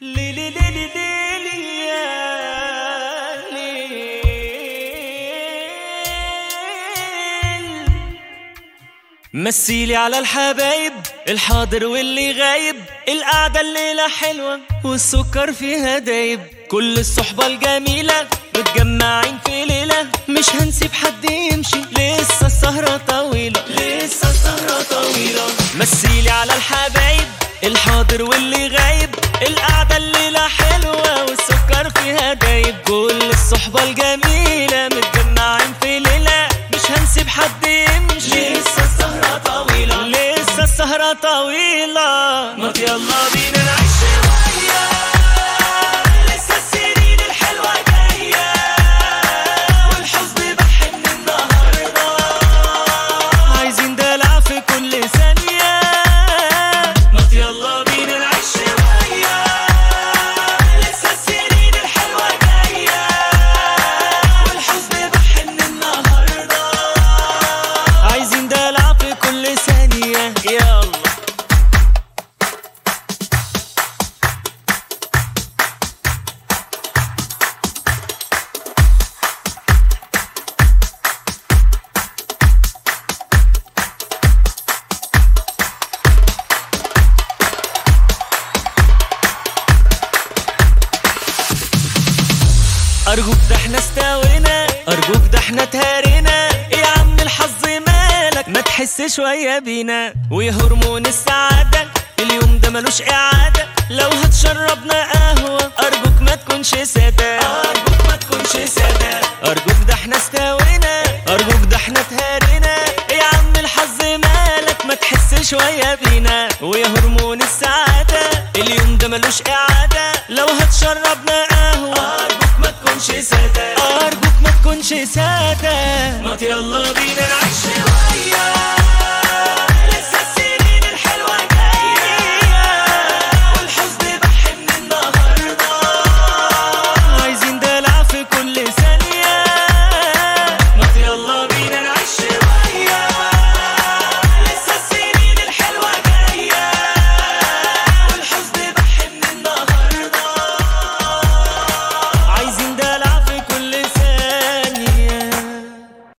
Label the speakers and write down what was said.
Speaker 1: ليلي ليلي ليلي يا ليل مثيلي على الحبايب الحاضر واللي غايب القعدة الليلة حلوة والسكر فيها دايب كل الصحبة الجميلة متجمعين في ليلة مش هنسيب حد يمشي لسه السهرة طويلة لسه السهرة طويلة مثيلي على الحبايب الحاضر واللي غايب القعدة الليلة حلوة والسكر فيها دايب كل الصحبة الجميلة متجمعين في ليلة مش هنسيب حد يمشي لسه السهرة طويلة لسه السهرة طويلة ما يلا بينا نعيش شوية لسه السنين الحلوة جاية والحزن بحن النهاردة عايزين دلع في كل ثانية ما يلا بينا نعيش شوية لسه السنين الحلوة جاية والحزن بحن النهاردة عايزين دلع في كل ثانية يلا أرجوك ده احنا استوينا أرجوك ده احنا تهارينا يا عم الحظ مالك ما تحس شوية بينا ويا هرمون السعادة اليوم ده ملوش إعادة لو هتشربنا قهوة أرجوك ما تكونش سادة أرجوك ما تكونش سادة أرجوك ده احنا استوينا أرجوك ده احنا تهارينا يا عم الحظ مالك ما تحس شوية بينا ويا هرمون السعادة اليوم ده ملوش إعادة لو هتشربنا قهوة أرجوك ما تكونش سادة أرجوك ما تكونش سادة ما يلا بينا نعيش شوية